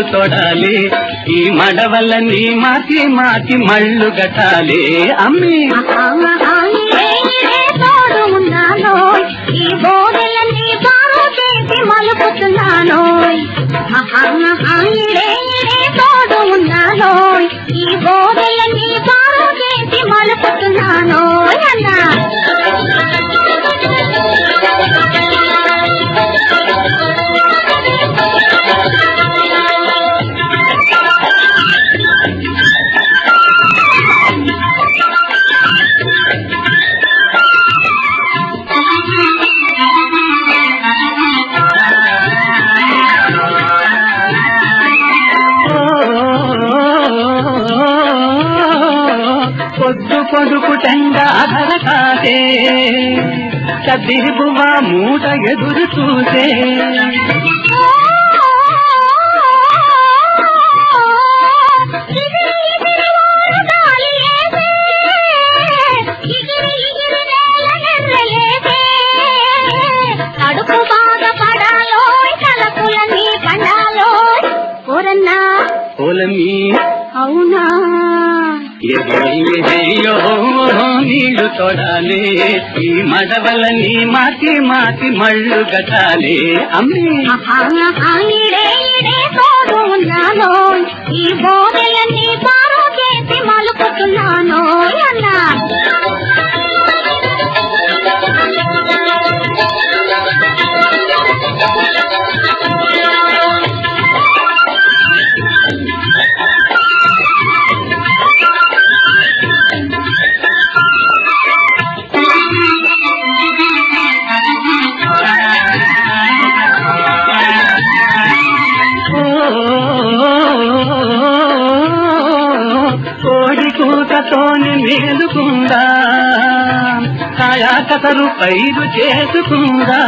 తొడాలి ఈ మడవలని మాకి మాకి మళ్ళు గట్టాలి అమ్మి తోడు ఉన్నాను ఈ బోధలన్నీ బాగు చేసి మలుపుతున్నాను ఇడే ఇడే తోడు ఉన్నాను ఈ బోధలన్నీ బాగు చేసి మలుపుతున్నాను అన్నా పొద్దు పొడుపు టెండ అధర కాసే కదిరిబువా మూట ఎదురు చూసే కడుపు బాగా పడాలో తలపులని పండాలో ఓరన్నా పొలమి అవునా ఎదయ్యో నీళ్లు తొడాలి ఈ మడవలని మాకి మాకి మళ్ళు గట్టాలి అమ్మి ఇడే ఇడే తోడు ఉన్నాను ఈ బోధలన్నీ బారు చేసి మలుపుతున్నాను అన్నా కోడి కూతతోని మేలుకుందా కాయా కసరు పైరు చేసుకుందా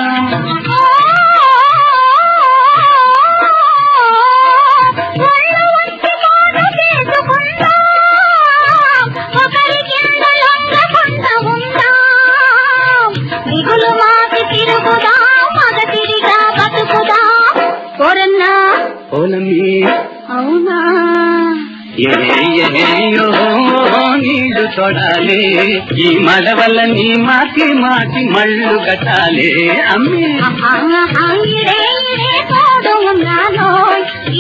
దిగులు మాకి తిరుగుదా మగ తిరిగా బతుకుదా కోరన్నా పొలమి అవునా ఏయో నీళ్లు తొడాలి ఈ మడవలని మాకి మాకి మళ్ళు గట్టాలి అమ్మి ఇడే ఇడే తోడు ఉన్నాను ఈ